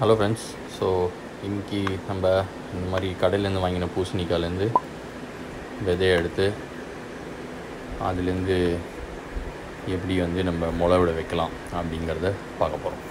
hello friends so இன்னைக்கு நம்ம இந்த மாதிரி கடையிலேருந்து வாங்கின பூசணிக்காயிலேருந்து விதையை எடுத்து அதுலேருந்து எப்படி வந்து நம்ம முளை விட வைக்கலாம் அப்படிங்கிறத பார்க்க போகிறோம்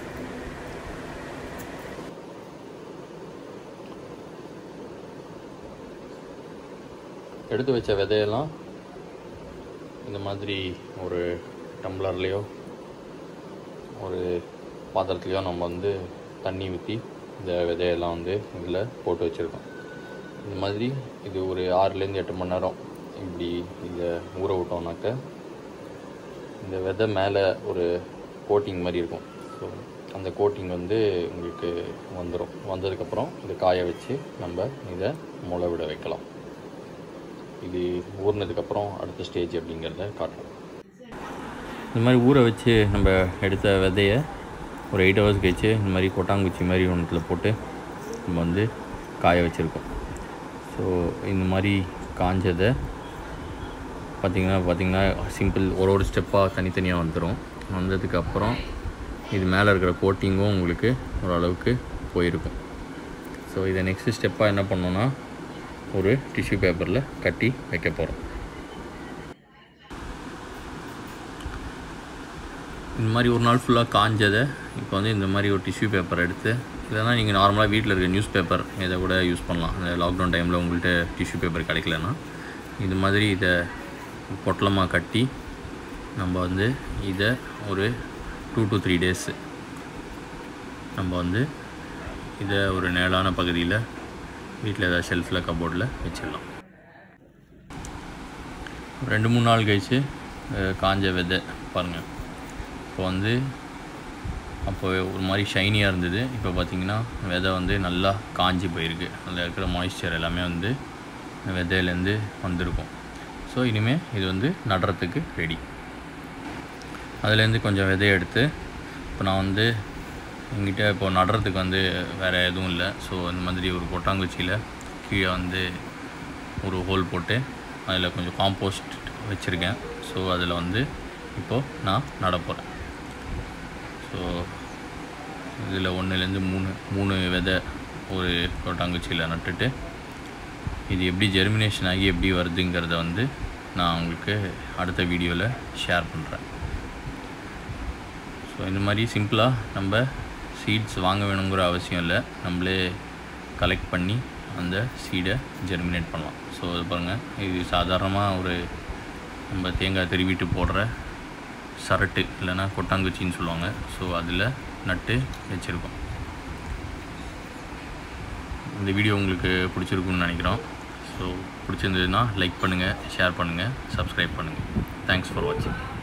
எடுத்து வச்ச விதையெல்லாம் இந்த மாதிரி ஒரு டம்ளர்லேயோ ஒரு பாத்திரத்துலையோ நம்ம வந்து தண்ணி ஊற்றி இந்த விதையெல்லாம் வந்து இதில் போட்டு வச்சுருக்கோம் இந்த மாதிரி இது ஒரு ஆறுலேருந்து எட்டு மணி நேரம் இப்படி இதை ஊற விட்டோம்னாக்க இந்த விதை மேலே ஒரு கோட்டிங் மாதிரி இருக்கும் ஸோ அந்த கோட்டிங் வந்து உங்களுக்கு வந்துடும் வந்ததுக்கப்புறம் இதை காய வச்சு நம்ம இதை முளை விட வைக்கலாம் இது ஊறினதுக்கப்புறம் அடுத்த ஸ்டேஜ் அப்படிங்கிறத காட்டுறோம் இந்த மாதிரி ஊற வச்சு நம்ம எடுத்த விதையை ஒரு எயிட் ஹவர்ஸ் கழிச்சு இந்த மாதிரி கொட்டாங்குச்சி மாதிரி ஒன்றத்தில் போட்டு நம்ம வந்து காய வச்சுருக்கோம் ஸோ இந்த மாதிரி காஞ்சதை பார்த்திங்கன்னா பார்த்திங்கன்னா சிம்பிள் ஒரு ஒரு ஸ்டெப்பாக தனித்தனியாக வந்துடும் வந்ததுக்கப்புறம் இது மேலே இருக்கிற கோட்டிங்கும் உங்களுக்கு ஓரளவுக்கு போயிருக்கும் ஸோ இதை நெக்ஸ்ட் ஸ்டெப்பாக என்ன பண்ணோன்னா ஒரு டிஷ்யூ பேப்பரில் கட்டி வைக்க போகிறோம் இந்த மாதிரி ஒரு நாள் ஃபுல்லாக காஞ்சதை இப்போ வந்து இந்த மாதிரி ஒரு டிஷ்யூ பேப்பர் எடுத்து இல்லைனா நீங்கள் நார்மலாக வீட்டில் இருக்க நியூஸ் பேப்பர் இதை கூட யூஸ் பண்ணலாம் இந்த லாக்டவுன் டைமில் உங்கள்கிட்ட டிஷ்யூ பேப்பர் கிடைக்கலன்னா இது மாதிரி இதை பொட்டலமாக கட்டி நம்ம வந்து இதை ஒரு டூ டு த்ரீ டேஸு நம்ம வந்து இதை ஒரு நேலான பகுதியில் வீட்டில் ஏதாவது ஷெல்ஃபில் கபோர்டில் வச்சிடலாம் ரெண்டு மூணு நாள் கழிச்சு அஹ், காஞ்ச விதை பாருங்கள் இப்போ வந்து அப்போ ஒரு மாதிரி ஷைனியாக இருந்தது இப்போ பார்த்தீங்கன்னா விதை வந்து நல்லா காஞ்சி போயிருக்கு அதில் இருக்கிற மாய்ஸ்சர் எல்லாமே வந்து விதையிலேருந்து வந்திருக்கும் ஸோ இனிமேல் இது வந்து நடுறதுக்கு ரெடி அதுலேருந்து கொஞ்சம் விதையை எடுத்து இப்போ நான் வந்து எங்கிட்ட இப்போ நடுறதுக்கு வந்து வேறு எதுவும் இல்லை ஸோ இந்த மாதிரி ஒரு கொட்டாங்குச்சியில் கீழே வந்து ஒரு ஹோல் போட்டு அதில் கொஞ்சம் காம்போஸ்ட் வச்சுருக்கேன் ஸோ அதில் வந்து இப்போது நான் நட போகிறேன் ஸோ இதில் ஒன்றுலேருந்து மூணு மூணு விதை ஒரு கொட்டாங்குச்சியில் நட்டுட்டு இது எப்படி ஜெர்மினேஷன் ஆகி எப்படி வருதுங்கிறத வந்து நான் உங்களுக்கு அடுத்த வீடியோவில் ஷேர் பண்ணுறேன் ஸோ இந்த மாதிரி சிம்பிளாக நம்ம சீட்ஸ் வாங்க வேணுங்கிற அவசியம் இல்லை நம்மளே கலெக்ட் பண்ணி அந்த சீடை ஜெர்மினேட் பண்ணலாம் ஸோ இது பாருங்கள் இது சாதாரணமாக ஒரு நம்ம தேங்காய் திருவிட்டு போடுற சரட்டு இல்லைன்னா கொட்டாங்குச்சின்னு சொல்லுவாங்க ஸோ அதில் நட்டு வச்சுருக்கோம் இந்த வீடியோ உங்களுக்கு பிடிச்சிருக்குன்னு நினைக்கிறோம் ஸோ பிடிச்சிருந்ததுன்னா லைக் பண்ணுங்கள் ஷேர் பண்ணுங்கள் சப்ஸ்கிரைப் பண்ணுங்கள் தேங்க்ஸ் ஃபார் வாட்சிங்